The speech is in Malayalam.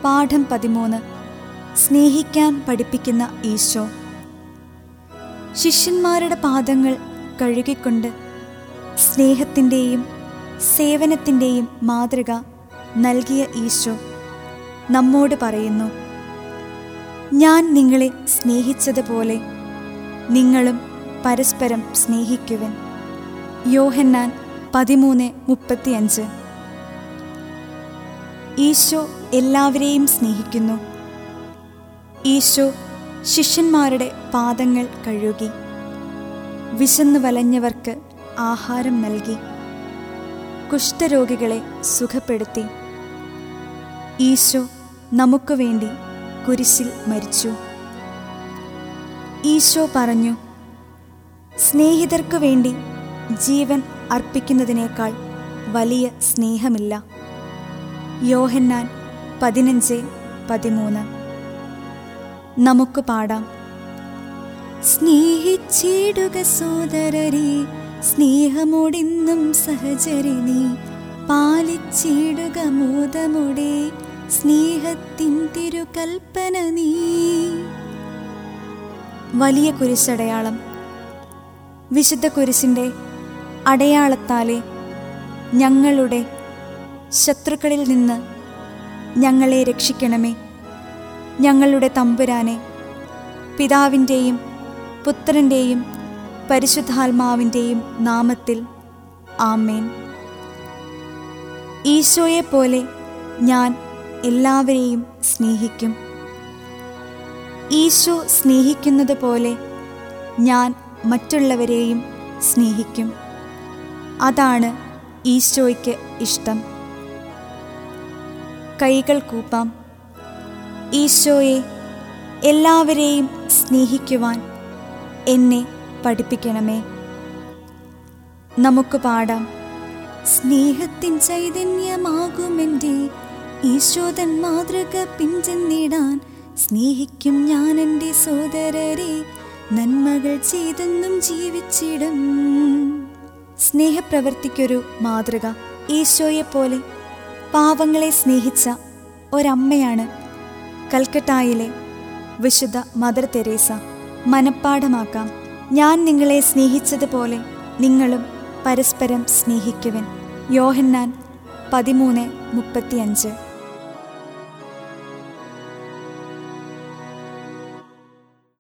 പാഠം പതിമൂന്ന് സ്നേഹിക്കാൻ പഠിപ്പിക്കുന്ന ഈശോ ശിഷ്യന്മാരുടെ പാദങ്ങൾ കഴുകിക്കൊണ്ട് സ്നേഹത്തിൻ്റെയും സേവനത്തിൻ്റെയും മാതൃക നൽകിയ ഈശോ നമ്മോട് പറയുന്നു ഞാൻ നിങ്ങളെ സ്നേഹിച്ചതുപോലെ നിങ്ങളും പരസ്പരം സ്നേഹിക്കുവൻ യോഹന്നാൻ പതിമൂന്ന് മുപ്പത്തിയഞ്ച് ഈശോ എല്ലാവരെയും സ്നേഹിക്കുന്നു ഈശോ ശിഷ്യന്മാരുടെ പാദങ്ങൾ കഴുകി വിശന്നു വലഞ്ഞവർക്ക് ആഹാരം നൽകി കുഷ്ഠരോഗികളെ സുഖപ്പെടുത്തി ഈശോ നമുക്ക് വേണ്ടി കുരിശിൽ മരിച്ചു ഈശോ പറഞ്ഞു സ്നേഹിതർക്കു വേണ്ടി ജീവൻ അർപ്പിക്കുന്നതിനേക്കാൾ വലിയ സ്നേഹമില്ല യോഹന്നാൻ പതിനഞ്ച് പതിമൂന്ന് നമുക്ക് പാടാം സ്നേഹിച്ചിടുക സോദരരെ സ്നേഹമോടിന്നും സഹചരിനി പാലിച്ചിടുക മോദമോടെ സ്നേഹത്തിൻ തിരുകൽപ്പന നീ വലിയ കുരിശടയാളം വിശുദ്ധ കുരിശിൻ്റെ അടയാളത്താലെ ഞങ്ങളുടെ ശത്രുക്കളിൽ നിന്ന് ഞങ്ങളെ രക്ഷിക്കണമേ ഞങ്ങളുടെ തമ്പുരാനെ പിതാവിൻ്റെയും പുത്രൻ്റെയും പരിശുദ്ധാത്മാവിൻ്റെയും നാമത്തിൽ ആമേൻ ഈശോയെപ്പോലെ ഞാൻ എല്ലാവരെയും സ്നേഹിക്കും ഈശോ സ്നേഹിക്കുന്നത് പോലെ ഞാൻ മറ്റുള്ളവരെയും സ്നേഹിക്കും അതാണ് ഈശോയ്ക്ക് ഇഷ്ടം കൈകൾ കൂപ്പാം ഈശോയെ എല്ലാവരെയും സ്നേഹിക്കുവാൻ എന്നെ പഠിപ്പിക്കണമേ നമുക്ക് പാടാം സ്നേഹത്തിൻ ചൈതന്യമാകുമെൻ്റെ ഈശോതൻ മാതൃക പിഞ്ചെന്നിടാൻ സ്നേഹിക്കും ഞാൻ എൻ്റെ സോദരരെ നന്മകൾ ചെയ്തെന്നും ജീവിച്ചിടും സ്നേഹപ്രവൃത്തിക്കൊരു മാതൃക ഈശോയെപ്പോലെ പാവങ്ങളെ സ്നേഹിച്ച ഒരമ്മയാണ് കൽക്കട്ടായിലെ വിശുദ്ധ മദർ തെരേസ മനപ്പാഠമാക്കാം ഞാൻ നിങ്ങളെ സ്നേഹിച്ചതുപോലെ നിങ്ങളും പരസ്പരം സ്നേഹിക്കുവൻ യോഹന്നാൻ പതിമൂന്ന് മുപ്പത്തിയഞ്ച്